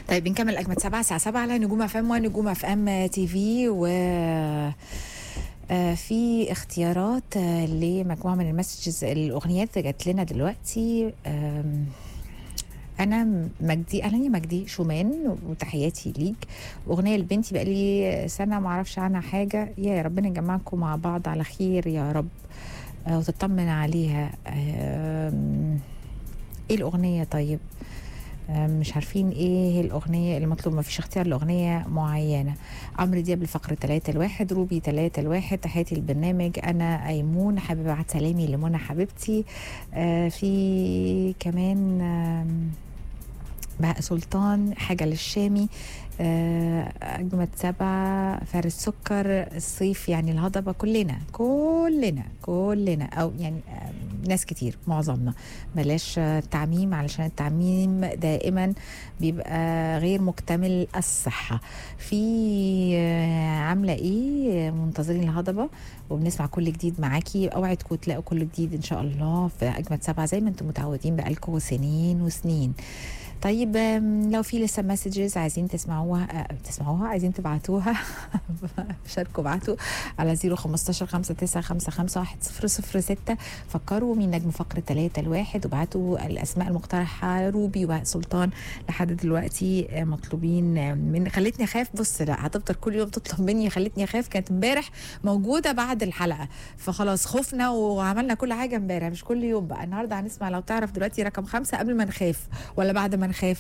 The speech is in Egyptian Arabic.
طيب بنكمل اجمد سبعة الساعه 7 على نجوم اف ام ونجوم اف ام تي في و آه، في اختيارات آه، لمجموعه من المسجز الاغنيات جات لنا دلوقتي آم، انا مجدي اهلا يا مجدي شومان وتحياتي ليك اغنيه لبنتي بقالي سنه ما اعرفش عنها حاجه يا ربنا يجمعكم مع بعض على خير يا رب آه، وتطمن عليها آم، ايه الاغنيه طيب آم، مش عارفين ايه الاغنيه المطلوب ما فيش اختيار لاغنيه معينه عمرو دياب الفقره 3 الواحد روبي 3 الواحد تحياتي البرنامج انا ايمون حابب ابعت سلامي لمنى حبيبتي آه في كمان آم، بهاء سلطان حاجه للشامي آه، أجمد سبعة فارس سكر الصيف يعني الهضبة كلنا كلنا كلنا أو يعني آه، ناس كتير معظمنا بلاش آه، تعميم علشان التعميم دائما بيبقى غير مكتمل الصحة في آه، عاملة ايه منتظرين الهضبة وبنسمع كل جديد معاكي اوعدكم تلاقوا كل جديد ان شاء الله في اجمد سبعة زي ما انتم متعودين بقالكم سنين وسنين طيب آم، لو في لسه مسجز عايزين تسمعوها آه، تسمعوها عايزين تبعتوها شاركوا بعتوا على 015 5955 10006 فكروا مين نجم فقرة 3 الواحد وبعتوا الأسماء المقترحة روبي وسلطان لحد دلوقتي آه، مطلوبين آه، من خلتني أخاف بص لا هتفضل كل يوم تطلب مني خلتني أخاف كانت امبارح موجودة بعد الحلقة فخلاص خفنا وعملنا كل حاجة امبارح مش كل يوم بقى النهاردة هنسمع لو تعرف دلوقتي رقم خمسة قبل ما نخاف ولا بعد ما نخاف